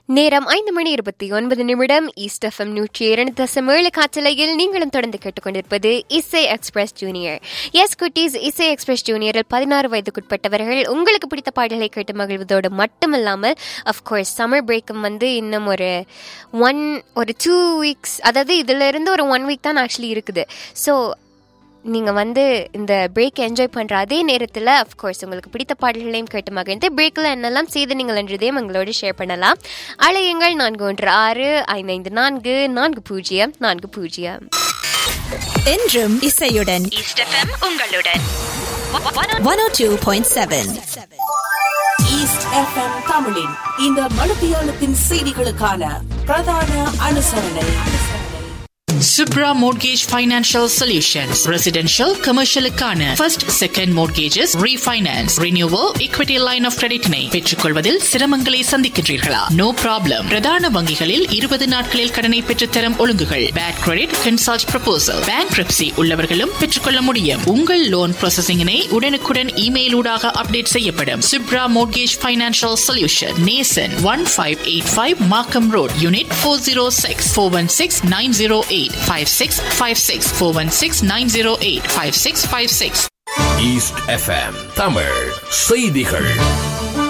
நேரம் ஐந்து மணி இருபத்தி ஒன்பது நிமிடம் ஈஸ்ட் எஃப்எம் நூற்றி இரண்டு தசம் ஏழு காற்றலையில் நீங்களும் தொடர்ந்து கேட்டுக்கொண்டிருப்பது இசை எக்ஸ்பிரஸ் ஜூனியர் எஸ் குட்டீஸ் இசை எக்ஸ்பிரஸ் ஜூனியரில் பதினாறு வயதுக்குட்பட்டவர்கள் உங்களுக்கு பிடித்த பாடல்களை கேட்டு மகிழ்வதோடு மட்டுமல்லாமல் அஃப்கோர்ஸ் சம்மர் பிரேக்கும் வந்து இன்னும் ஒரு ஒன் ஒரு டூ வீக்ஸ் அதாவது இதுல இருந்து ஒரு ஒன் வீக் தான் ஆக்சுவலி இருக்குது ஸோ நீங்கள் வந்து இந்த பிரேக் என்ஜாய் பண்ணுற அதே நேரத்தில் அஃப்கோர்ஸ் உங்களுக்கு பிடித்த பாடல்களையும் கேட்டு மகிழ்ந்து பிரேக்கில் என்னெல்லாம் செய்து நீங்கள் என்றதையும் எங்களோடு ஷேர் பண்ணலாம் அழையுங்கள் நான்கு ஒன்று ஆறு ஐந்து ஐந்து நான்கு நான்கு பூஜ்ஜியம் நான்கு பூஜ்ஜியம் என்றும் இசையுடன் ஈஸ்ட் எஃப்எம் உங்களுடன் one O two point seven east FM தமிழின் இந்த மனுப்பியாளத்தின் செய்திகளுக்கான பிரதான அனுசரணை Subra Mortgage Financial Solutions. Residential, commercial க்கான first, second mortgages, refinance, renewal, equity line of credit னை பெற்றுக்கொள்வதில் சிரமங்களை சந்திக்கின்றீர்களா நோ ப்ராப்ளம் பிரதான வங்கிகளில் இருபது நாட்களில் கடனை பெற்றுத்தரும் ஒழுங்குகள் bad credit consult proposal bankruptcy உள்ளவர்களும் பெற்றுக்கொள்ள முடியும் உங்கள் லோன் ப்ராசஸிங்கினை உடனுக்குடன் இமெயில் ஊடாக அப்டேட் செய்யப்படும் Supra mortgage financial solution nation one five eight five Markham road unit four zero six four one six nine zero eight five six five six four one six nine zero eight five six five six east FM Tamil செய்திகள்